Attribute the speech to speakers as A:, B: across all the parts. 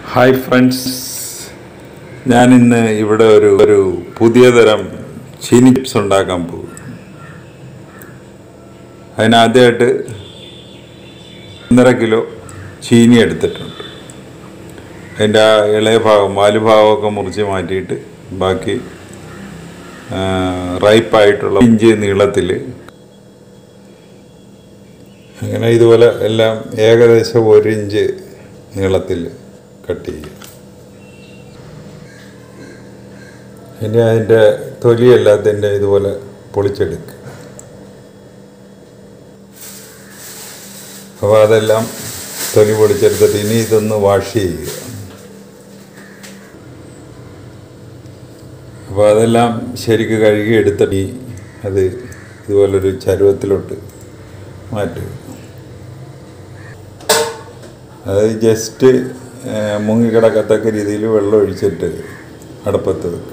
A: hi friends ഞാൻ ഇന്ന് ഇവിടെ ഒരു ഒരു പുതിയ തരം ചീനി ചിപ്സ് ഉണ്ടാക്കാൻ പോകും അതിനാദ്യമായിട്ട് ഒന്നര കിലോ ചീനി എടുത്തിട്ടുണ്ട് അതിൻ്റെ ആ ഇളയ ഭാഗം വാല് ഭാഗമൊക്കെ മുറിച്ച് മാറ്റിയിട്ട് ബാക്കി റൈപ്പായിട്ടുള്ള ഇഞ്ചി നീളത്തിൽ അങ്ങനെ ഇതുപോലെ എല്ലാം ഏകദേശം ഒരു ഇഞ്ച് നീളത്തിൽ കട്ട് ചെയ്യുക ഇനി അതിൻ്റെ തൊലിയല്ലാത്തതിൻ്റെ ഇതുപോലെ പൊളിച്ചെടുക്കുക അപ്പോൾ അതെല്ലാം തൊലി പൊളിച്ചെടുത്തിട്ട് ഇനി ഇതൊന്ന് വാഷ് ചെയ്യുക അപ്പോൾ അതെല്ലാം ശരിക്ക് കഴുകി എടുത്തിട്ട് ഈ അത് ഇതുപോലൊരു ചരുവത്തിലോട്ട് മാറ്റുക അത് ജസ്റ്റ് മുങ്ങിക്കിടക്കത്തക്ക രീതിയിൽ വെള്ളം ഒഴിച്ചിട്ട് അടുപ്പത്ത് വെക്കുക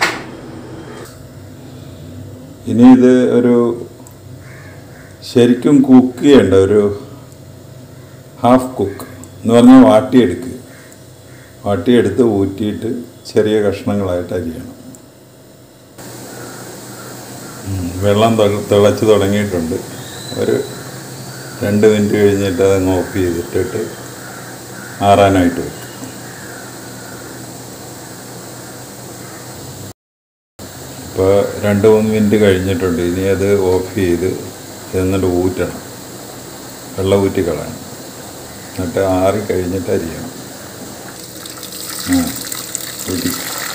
A: ഇനി ഇത് ഒരു ശരിക്കും കുക്ക് ചെയ്യേണ്ട ഒരു ഹാഫ് കുക്ക് എന്ന് പറഞ്ഞാൽ വാട്ടിയെടുക്കുക വാട്ടിയെടുത്ത് ഊറ്റിയിട്ട് ചെറിയ കഷ്ണങ്ങളായിട്ട് അരിയണം ഉം, വെള്ളം ത- തിളച്ച് തുടങ്ങിയിട്ടുണ്ട് ഒരു രണ്ട് മിനിറ്റ് കഴിഞ്ഞിട്ട് അതങ്ങ് ഓഫ് ചെയ്തിട്ടിട്ട് ആറാനായിട്ട് വെക്കും ഇപ്പോൾ രണ്ട് മൂന്ന് മിനിറ്റ് കഴിഞ്ഞിട്ടുണ്ട് ഇനി അത് ഓഫ് ചെയ്ത് എന്നിട്ട് ഊറ്റണം വെള്ളം ഊറ്റി കളയണം എന്നിട്ട് ആറി കഴിഞ്ഞിട്ട് അരിയണം ആ ഊറ്റി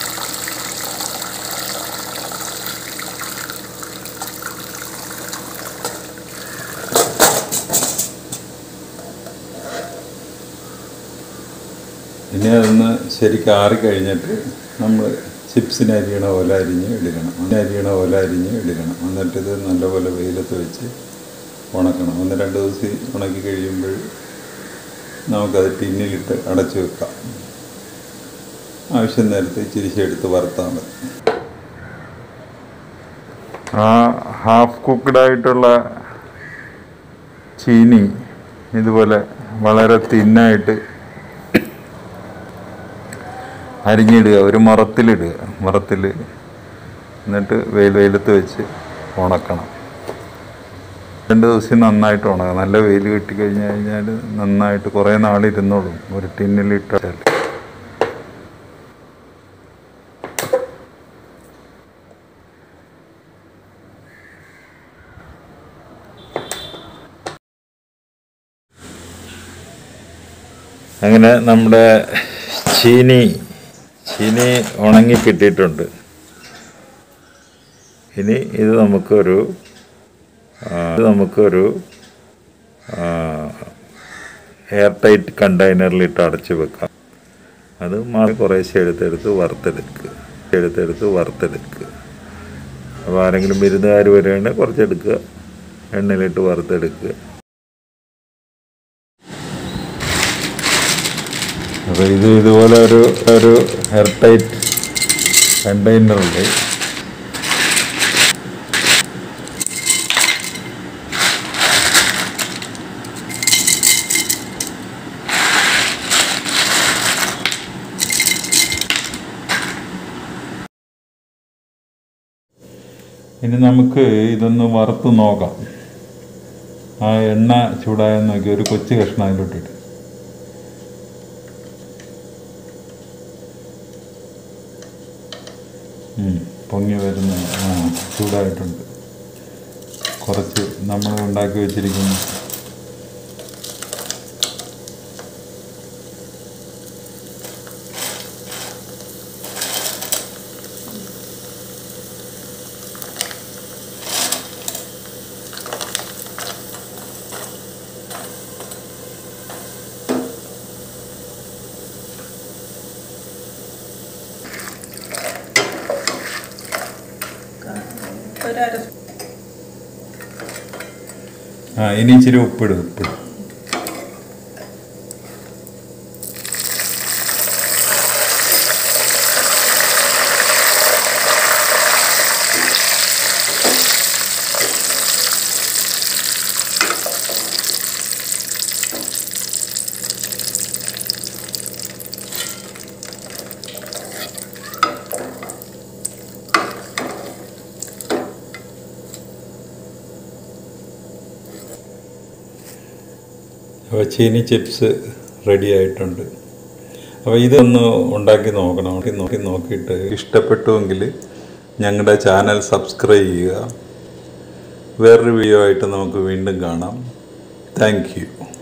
A: ഇനി അതൊന്ന് ശരിക്കും ആറിക്കഴിഞ്ഞിട്ട് നമ്മൾ ചിപ്സിന് അരിയണ പോലെ അരിഞ്ഞ് ഇടണം അങ്ങനെ അരിയണ പോലെ അരിഞ്ഞ് ഇടണം എന്നിട്ട് ഇത് നല്ലപോലെ വെയിലത്ത് വെച്ച് ഉണക്കണം ഒന്ന് രണ്ട് ദിവസം ഉണക്കി കഴിയുമ്പോൾ നമുക്കത് ടിന്നിലിട്ട് അടച്ചു വെക്കാം ആവശ്യം നേരത്തെ ഇച്ചിരി എടുത്ത് വറുത്താൽ മതി ആ ഹാഫ് കുക്ക്ഡ് ആയിട്ടുള്ള ചീനി ഇതുപോലെ വളരെ തിന്നായിട്ട് അരിഞ്ഞിടുക ഒരു മുറത്തിലിടുക മുറത്തിൽ എന്നിട്ട് വെയിൽ വെയിലത്ത് വെച്ച് ഉണക്കണം രണ്ട് ദിവസം നന്നായിട്ട് ഉണക്കാം നല്ല വെയിൽ കിട്ടി കഴിഞ്ഞ് കഴിഞ്ഞാൽ നന്നായിട്ട് കുറേ നാളിരുന്നോളും ഒരു ടിന്നിലിട്ടാൽ അങ്ങനെ നമ്മുടെ ചീനി ചീനി ഉണങ്ങി കിട്ടിയിട്ടുണ്ട് ഇനി ഇത് നമുക്കൊരു ആ, ഇത് നമുക്കൊരു എയർ ടൈറ്റ് കണ്ടെയ്നറിലിട്ട് അടച്ചു വെക്കാം അത് മാറി കുറേശ്ശെ എടുത്തെടുത്ത് വറുത്തെടുക്കുക എടുത്തെടുത്ത് വറുത്തെടുക്കുക അപ്പോൾ ആരെങ്കിലും വിരുന്നുകാർ വരികയാണെങ്കിൽ കുറച്ചെടുക്കുക എണ്ണയിലിട്ട് വറുത്തെടുക്കുക അപ്പോൾ ഇത് ഇതുപോലെ ഒരു ഒരു എയർ ടൈറ്റ് കണ്ടെയ്നറുണ്ട് ഇനി നമുക്ക് ഇതൊന്ന് വറുത്ത് നോക്കാം ആ എണ്ണ ചൂടായെന്ന് നോക്കി ഒരു കൊച്ചു കഷ്ണം അതിലോട്ടിട്ട് ഉം, പൊങ്ങി വരുന്ന ആ ചൂടായിട്ടുണ്ട് കുറച്ച് നമ്മൾ ഉണ്ടാക്കി വെച്ചിരിക്കുന്ന
B: ഒരര
A: ആ ഇനി ഇച്ചിരി ഉപ്പിടും ഉപ്പിടും അപ്പോൾ ചീനി ചിപ്സ് റെഡി ആയിട്ടുണ്ട് അപ്പോൾ ഇതൊന്ന് ഉണ്ടാക്കി നോക്കണം ഉണ്ടാക്കി നോക്കി നോക്കിയിട്ട് ഇഷ്ടപ്പെട്ടുവെങ്കിൽ ഞങ്ങളുടെ ചാനൽ സബ്സ്ക്രൈബ് ചെയ്യുക വേറൊരു വീഡിയോ ആയിട്ട് നമുക്ക് വീണ്ടും കാണാം താങ്ക് യു